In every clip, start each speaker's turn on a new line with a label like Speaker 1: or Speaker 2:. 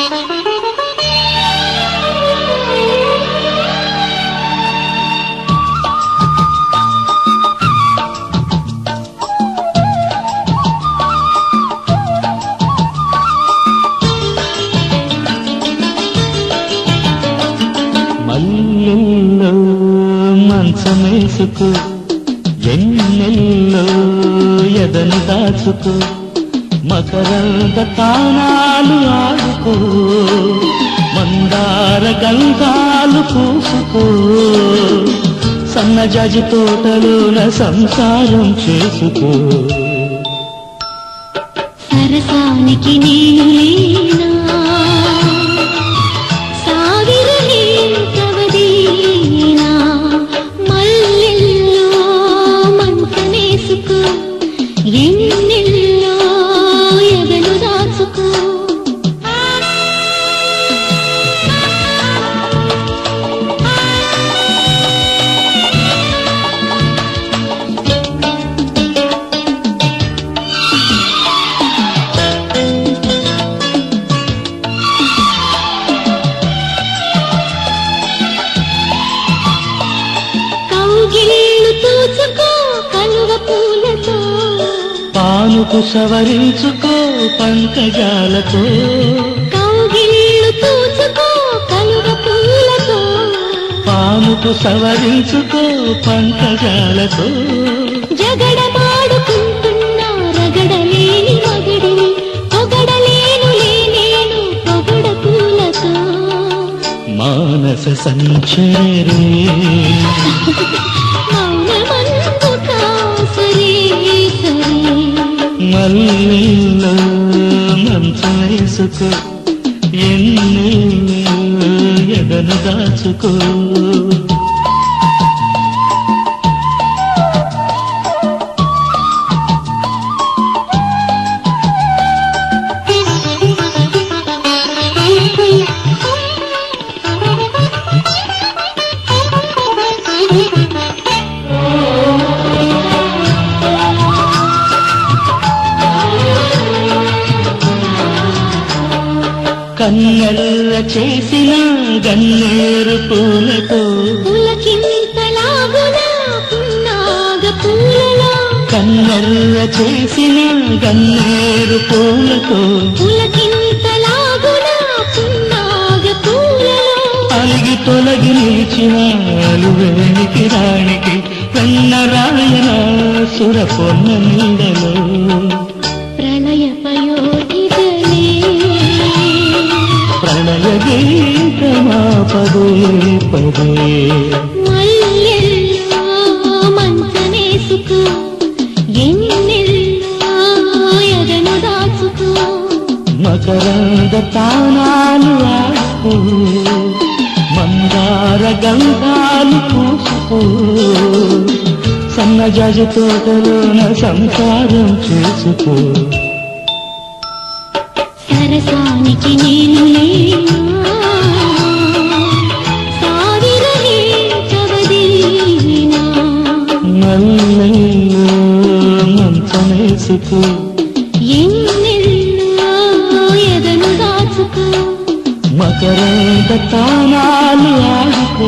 Speaker 1: మల్లెల్లో మంచమేసుకో ఎన్నెల్లో ఎదను దాచుకో మకరంద తానాలు ఆడుకో మందార గంధాలు పూసుకో సన్నజాజి తోటలోన సంసారం చేసుకో
Speaker 2: సరసానికి నేను లేనా సాగిరని కవదీనా మల్లెల్లో మంచనేసుకో ఎన్నెల్లో ఎదను దాచుకో కౌగిళ్ళు తూచుకో కలువ పూలతో
Speaker 1: పానుకు సవరించుకో పంకజాలతో
Speaker 2: కౌగిళ్ళు తూచుకో కలువ పూలతో
Speaker 1: పానుకు సవరించుకో పంకజాలతో
Speaker 2: జగడమాడుకుంటున్నా రగడలేని మగడిని పొగడలేను నేను పొగడ పూలతో
Speaker 1: మానస సంచరే
Speaker 2: మౌనమందుకా సరే సరే
Speaker 1: మల్లెల్లో మంచమేసుకో ఎన్నెల్లో ఎదను దాచుకో కన్నెల్ల చేసిన గన్నేరు పూలతో
Speaker 2: పులకింతలాగున పున్నాగ పూలలో
Speaker 1: కన్నెల్ల చేసిన గన్నేరు పూలతో
Speaker 2: పులకింతలాగున పున్నాగ పూలలో
Speaker 1: అలిగి తొలగి నిలిచిన అలువేనికి రాణికి కన్న రాయన సుర పొన్న నీడలో
Speaker 2: ప్రళయ పయోధిదలే
Speaker 1: ప్రణయ గీతమా పదే పదే
Speaker 2: మల్లెల్లో మంచనేసుకో ఎన్నెల్లో ఎదను దాచుకో
Speaker 1: మకరంద తానాలు ఆడుకో మందార గంధాలు పూసుకో సన్నజాజి తోటలోన సంసారం చేసుకో
Speaker 2: సరసానికి నేను లేనా సాగిరని కవదీనా
Speaker 1: మల్లెల్లో మంచమేసుకో
Speaker 2: ఎన్నెల్లో ఎదను దాచుకో
Speaker 1: మకరంద తానాలు ఆడుకో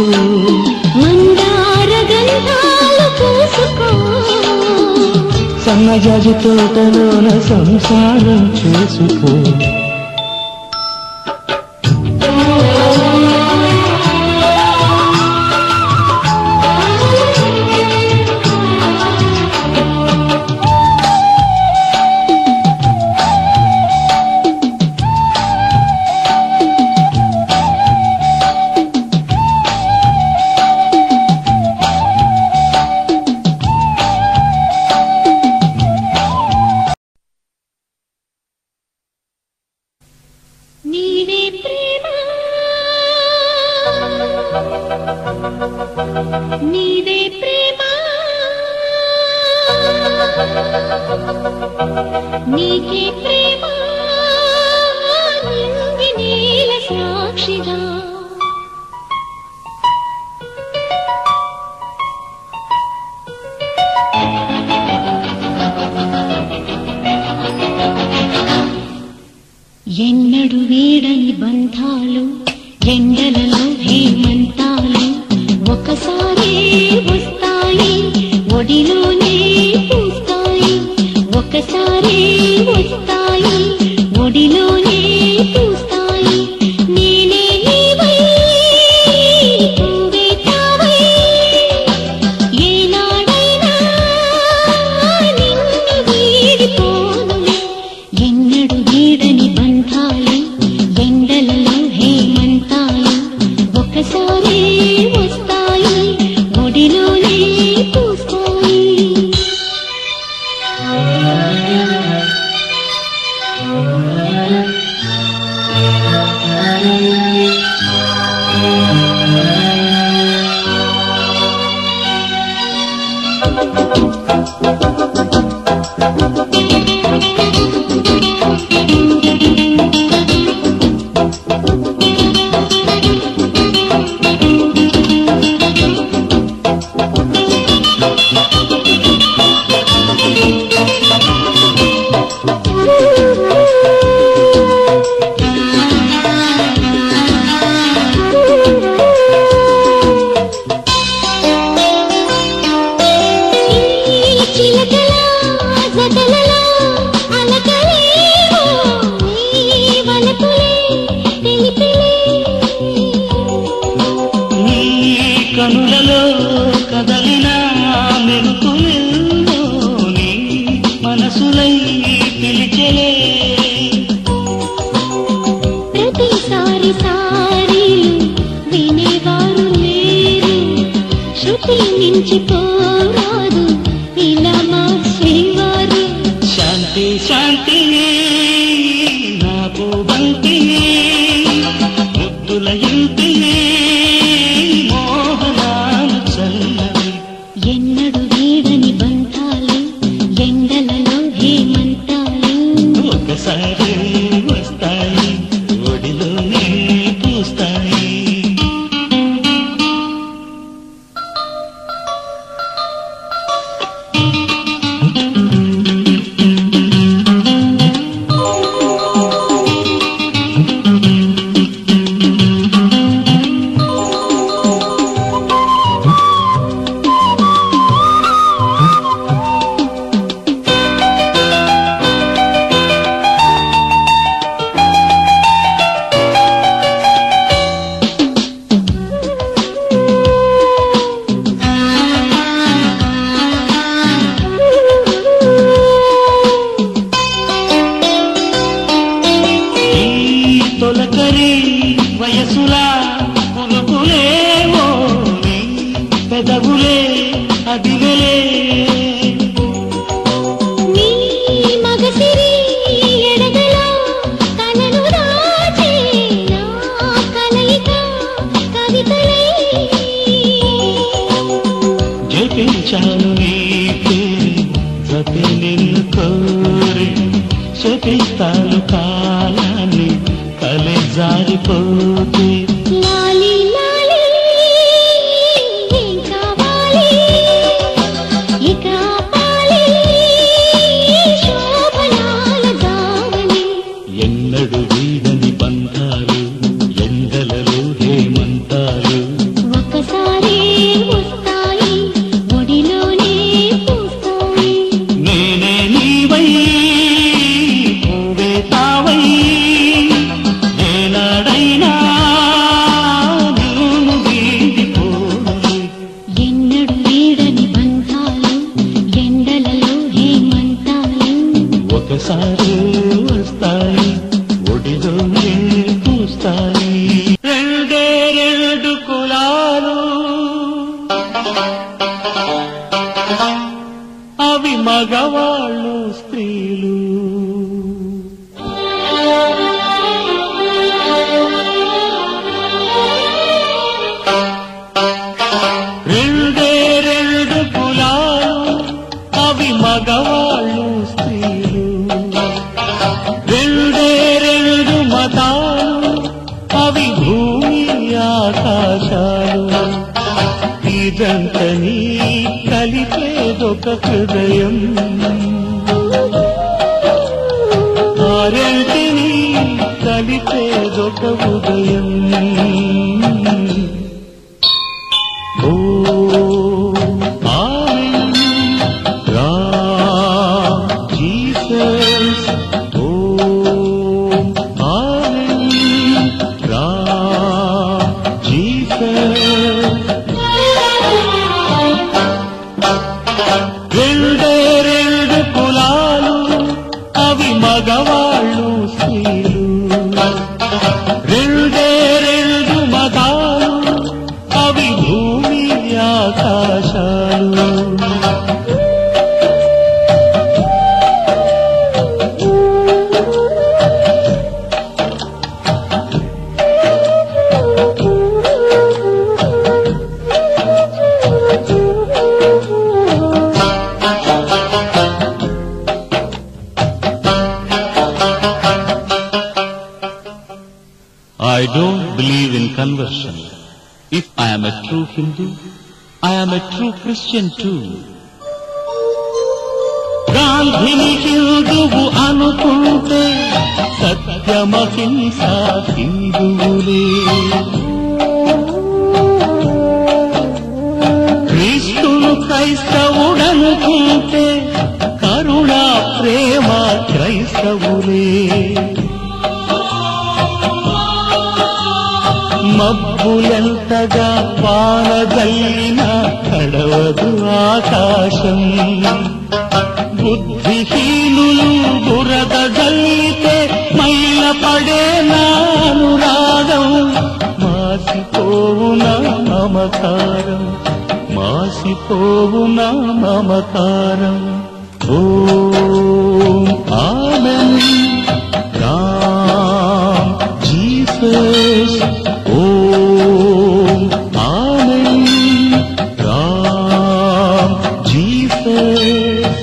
Speaker 2: మందార గంధాలు పూసుకో
Speaker 1: సన్నజాజి తోటలోన సంసారం చేసుకో
Speaker 2: నీవే ప్రేమ నీవే ప్రేమ నీకే ప్రేమ నింగి నీల సాక్షిగా ఎన్నడు వీడని బంధాలు ఎండలలో హేమంతాలు ఒకసారి వస్తాయి ఒడిలోనే పూస్తాయి ఒకసారి వస్తాయి ఒడిలోనే పూస్తాయి నేనే నీవై నువ్వే తావై ఏనాడైనా నిన్ను వీడిపోనులే ఎన్నడు వీడని బంధాలు ఎండలలో హేమంతాలు ఒకసారి వస్తాయి ఒడిలోనే పూస్తాయి ఈ చిలకల జతలలో అలకలేవో ఈ వలపులే తెలిపిలే
Speaker 1: నీ కనులలో కదలిన మెరుపులెన్నో నీ మనసులై పిలిచెలే
Speaker 2: ప్రతిసారి సారీలు వినేవారు లేరు శృతి మించిపోరాదు ఇలా మా శ్రీవారు
Speaker 1: శాంతి శాంతి నాకు బంతి ముద్దుల ఇంటి మోహనాలు చల్లవి
Speaker 2: ఎన్నడు వీడని బంధాలు ఎండలలో హేమంతాలు
Speaker 1: ఒకసారి వస్తాయి ఒడిలోనే పూస్తాయి ఈ తొలకరి వయసులా పులుపులేవో నీ పెదవులే అదివలే
Speaker 2: నీ మగసిరి ఎడగలో కలలు రాచే నా కలయిక కవితలై
Speaker 1: జపించాను నీకే జపి నిన్ను కోరి శపిస్తాను కాలాన్ని కలె జారిపోతే
Speaker 2: లాలి లాలి ఏం కావాలి ఇక ఆపాలి శోభనాల దావలి
Speaker 1: ఎన్నడు వీడని బంధాలు ఎండలలో హేమంతాలు
Speaker 2: ఒకసారి వస్తాయి ఒడిలోనే పూస్తాయి
Speaker 1: నేనే నీవై నువ్వే తావై ఏనాడైనా నేను వీడిపోను
Speaker 2: ఎన్నడు వీడని బంధాలు ఎండలలో హేమంతాలు
Speaker 1: ఒకసారి వస్తాయి ఒడిలోనే పూస్తాయి రెండే రెండు కులాలు అవి మగవాళ్ళు స్త్రీలు రెండే రెండు కులాలు అవి మగవాళ్ళు స్త్రీలు రెండే రెండు మతాలు అవి భూమి ఆకాశాలు ఇదంతని కలిపేదొక హృదయం ఆరెంటిని కలిపేదొక ఉదయం ఓ ఆమెన్ రా జీసస్ ఓ ఆమెన్ రా జీసస్ రెండే రెండు కులాలు అవి మగవాళ్ళు స్త్రీలు రెండే రెండు మతాలు అవి భూమి ఆకాశాలు I don't believe in conversion. If I am a true Hindu, I am a true Christian too. గాంధిని హిందువు అనుకుంటే సత్యమహింస హిందువులే క్రీస్తును క్రైస్తవుడనుకుంటే కరుణ ప్రేమ క్రైస్తవులే మబ్బులెంతగా వానగల్లిన కడవదు ఆకాశం బుద్ధిహీనులు బురద జల్లితే మైల పడే నానురాగం మాసిపోవున మమకారం మాసిపోవున మమకారం ఓ ఆమెన్ రామ్ జీసస్ ఓ ఆమెన్ రామ్ జీసస్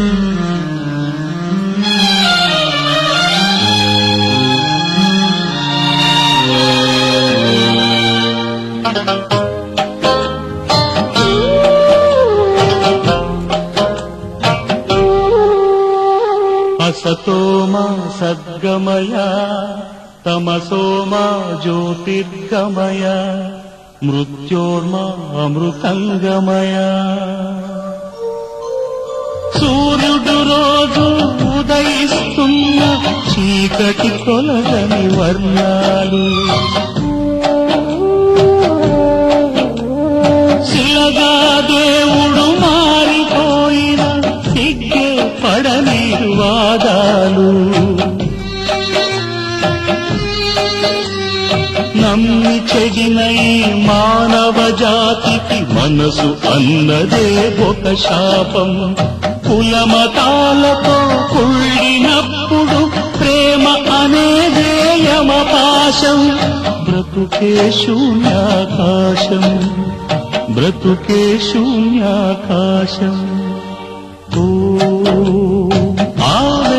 Speaker 1: అసతోమా సద్గమయ తమసోమా జ్యోతిర్గమయ మృత్యోర్మా అమృతంగమయ సూర్యుడు రోజు ఉదయిస్తున్న చీకటి కొలగని వర్ణాలు శిలగా దేవుడు మారిపోయిన సిగ్గే పడనీరు వాదాలు నమ్మి చెడిన ఈ మానవ జాతికి మనసు అన్నదే ఒక శాపం కులమతాలతో కుళ్ళినప్పుడు ప్రేమ అనేదే యమపాశం బ్రతుకే శూన్యాకాశం బ్రతుకే శూన్యాకాశం ఓ ఆ